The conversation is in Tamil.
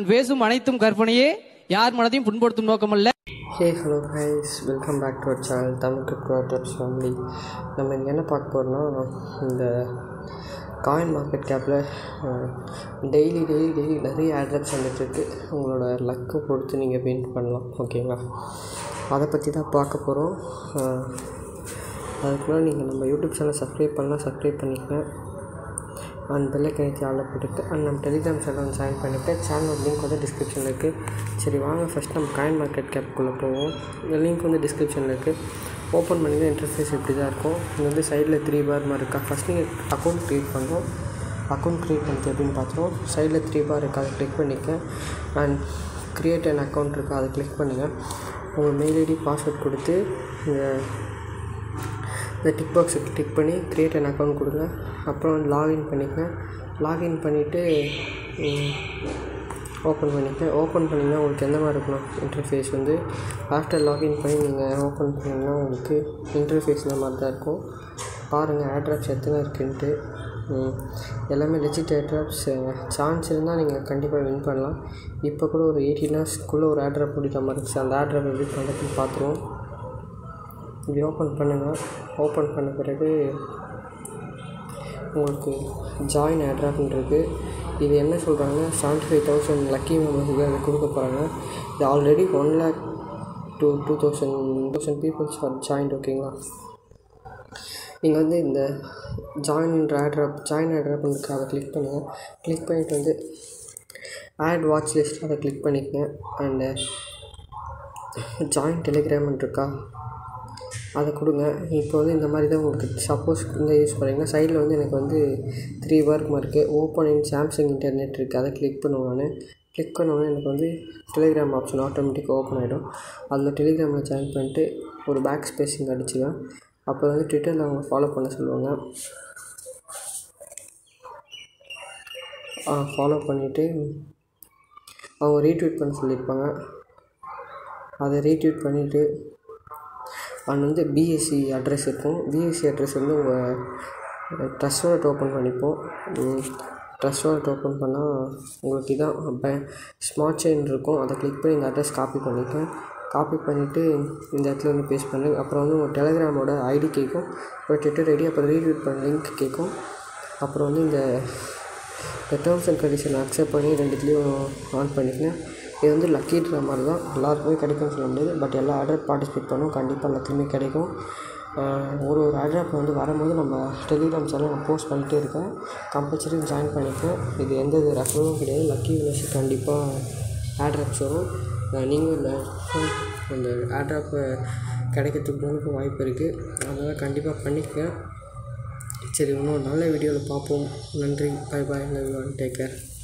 நான் பேசும் அனைத்தும் கற்பனையே யார் மனதையும் புண்படுத்தும் நோக்கமல்ல hey hello guys welcome back to our channel Tamil crypto tips family நம்ம இங்கே என்ன பார்க்க போகிறோம்னா இந்த காயின் மார்க்கெட் கேப்பில் டெய்லி டெய்லி டெய்லி நிறைய ஆட்ரப்ஸ் வந்துட்டுருக்கு உங்களோட லக்கை பொறுத்து நீங்கள் வின் பண்ணலாம் ஓகேங்களா அதை பற்றி தான் பார்க்க போகிறோம் அதுக்கு முன்னாடி நீங்கள் நம்ம யூடியூப் சேனல் சப்ஸ்கிரைப் பண்ணலாம் சப்ஸ்கிரைப் பண்ணிக்கங்க அண்ட் பெல்லை கணிச்சு ஆளில் போட்டுட்டு அண்ட் நம்ம டெலிகிராம் சேனல் வந்து ஜாயின் பண்ணிவிட்டு சேனல் லிங்க் வந்து டிஸ்கிரிப்ஷனில் இருக்குது சரி வாங்க ஃபஸ்ட் நம்ம காயின் மார்க்கெட் கேப்குள்ளே போவோம் இந்த லிங்க் வந்து டிஸ்கிரிப்ஷனில் இருக்குது ஓப்பன் பண்ணி தான் இன்டர்ஃபேஸ் இப்படி தான் இருக்கும் இங்கே வந்து சைடில் த்ரீ பார் மாதிரி இருக்கா ஃபஸ்ட் நீங்கள் அக்கௌண்ட் க்ரியேட் பண்ணுறோம் அக்கௌண்ட் க்ரியேட் பண்ணிட்டு எப்படின்னு பார்த்துருவோம் சைடில் த்ரீ பார் இருக்குது அதை கிளிக் பண்ணிக்க அண்ட் க்ரியேட் அன் அக்கௌண்ட் இருக்குது அதை கிளிக் பண்ணுங்கள் உங்கள் மெயில் ஐடி பாஸ்வேர்ட் கொடுத்து இந்த இந்த டிக் பாக்ஸை டிக் பண்ணி க்ரியேட் அன் அக்கௌண்ட் கொடுங்க அப்புறம் வந்து லாகின் பண்ணிக்கங்க லாகின் பண்ணிவிட்டு ஓப்பன் பண்ணிக்கங்க ஓப்பன் பண்ணிங்கன்னா உங்களுக்கு எந்த மாதிரி இருக்கணும் இன்டர்ஃபேஸ் வந்து ஆஃப்டர் லாகின் பண்ணி நீங்கள் ஓப்பன் பண்ணிங்கன்னா உங்களுக்கு இன்டர்ஃபேஸ் இந்த மாதிரி தான் இருக்கும் பாருங்கள் ஆட்ராப்ஸ் எத்தனை இருக்குன்ட்டு எல்லாமே லெஜிட் ஆட்ராப்ஸ் சான்ஸ் இருந்தால் நீங்கள் கண்டிப்பாக வின் பண்ணலாம் இப்போ கூட ஒரு எயிட்டீன் ஹவர்ஸ்க்குள்ளே ஒரு ஆட்ராப் முடிக்கிற மாதிரி இருந்துச்சு அந்த ஆட்ராப் எப்படி பண்ணுறதுன்னு பார்த்துருவோம் இப்படி ஓப்பன் பண்ணுங்கள் ஓப்பன் பண்ண பிறகு உங்களுக்கு ஜாயின் ஆட்ராப்ன்றது இது என்ன சொல்கிறாங்க செவன்ட்டி ஃபைவ் தௌசண்ட் லக்கி மெம்பர்ஸுக்கு அது கொடுக்க போகிறாங்க இது already one lakh two two thousand thousand peoples are joined ஓகேங்களா நீங்கள் வந்து இந்த ஜாயின்ன்ற ஆட்ராப் ஜாயின் ஆட்ராப்னுக்கு அதை கிளிக் பண்ணுங்கள் கிளிக் பண்ணிவிட்டு வந்து ஆட் வாட்ச் லிஸ்ட் அதை கிளிக் பண்ணிக்கங்க அண்டு ஜாயின் டெலிகிராம்னு இருக்கா அதை கொடுங்க இப்போ வந்து இந்த மாதிரி தான் உங்களுக்கு சப்போஸ் இந்த யூஸ் பண்ணிங்கன்னா சைடில் வந்து எனக்கு வந்து த்ரீ ஒர்க் இருக்குது ஓப்பன் இன் சாம்சங் இன்டர்நெட் இருக்குது அதை கிளிக் பண்ணுவேன் நான் கிளிக் பண்ணோன்னே எனக்கு வந்து டெலிகிராம் ஆப்ஷன் ஆட்டோமேட்டிக்காக ஓப்பன் ஆகிடும் அதில் டெலிகிராமில் ஜாயின் பண்ணிட்டு ஒரு பேக் ஸ்பேஸிங் அடிச்சுவேன் அப்போ வந்து ட்விட்டரில் அவங்க ஃபாலோ பண்ண சொல்லுவாங்க ஃபாலோ பண்ணிவிட்டு அவங்க ரீட்வீட் பண்ண சொல்லியிருப்பாங்க அதை ரீட்வீட் பண்ணிவிட்டு அண்ட் வந்து பிஎஸ்சி அட்ரஸ் இருக்கும் பிஎஸ்சி அட்ரஸ் வந்து உங்கள் ட்ரஸ்ட் வாலெட் ஓப்பன் பண்ணிப்போம் ட்ரஸ்ட் வாலெட் ஓப்பன் பண்ணால் உங்களுக்கு இதான் பே ஸ்மார்ட் செயின் இருக்கும் அதை கிளிக் பண்ணி இந்த அட்ரஸ் காப்பி பண்ணிக்கேன் காப்பி பண்ணிவிட்டு இந்த இடத்துல வந்து பேஸ்ட் பண்ணு அப்புறம் வந்து உங்கள் டெலகிராமோட ஐடி கேட்கும் அப்புறம் ட்விட்டர் ஐடி அப்புறம் ரீட்வீட் பண்ண லிங்க் கேட்கும் அப்புறம் வந்து இந்த இந்த டேர்ம்ஸ் அண்ட் கண்டிஷன் அக்செப்ட் பண்ணி ரெண்டுத்துலேயும் ஆன் பண்ணிக்கங்க இது வந்து லக்கி ட்ரா மாதிரி தான் எல்லாருக்குமே கிடைக்கும்னு சொல்ல முடியாது பட் எல்லா ஆர்டர் பார்ட்டிசிபேட் பண்ணும் கண்டிப்பாக எல்லாத்துலேயுமே கிடைக்கும் ஒரு ஒரு ஆட்ராப் வந்து வரும்போது நம்ம டெலிகிராம் சேனல் நான் போஸ்ட் பண்ணிகிட்டே இருக்கேன் கம்பல்சரி ஜாயின் பண்ணிப்போம் இது எந்த இது ரெஃபரும் கிடையாது லக்கி வினர்ஸுக்கு கண்டிப்பாக ஆட்ராப்ஸ் வரும் நீங்களும் இந்த அந்த ஆட்ராப்பை கிடைக்கிறதுக்கு உங்களுக்கு வாய்ப்பு இருக்குது அதனால் கண்டிப்பாக பண்ணிக்கங்க சரி இன்னும் நல்ல வீடியோவில் பார்ப்போம் நன்றி bye bye love you take care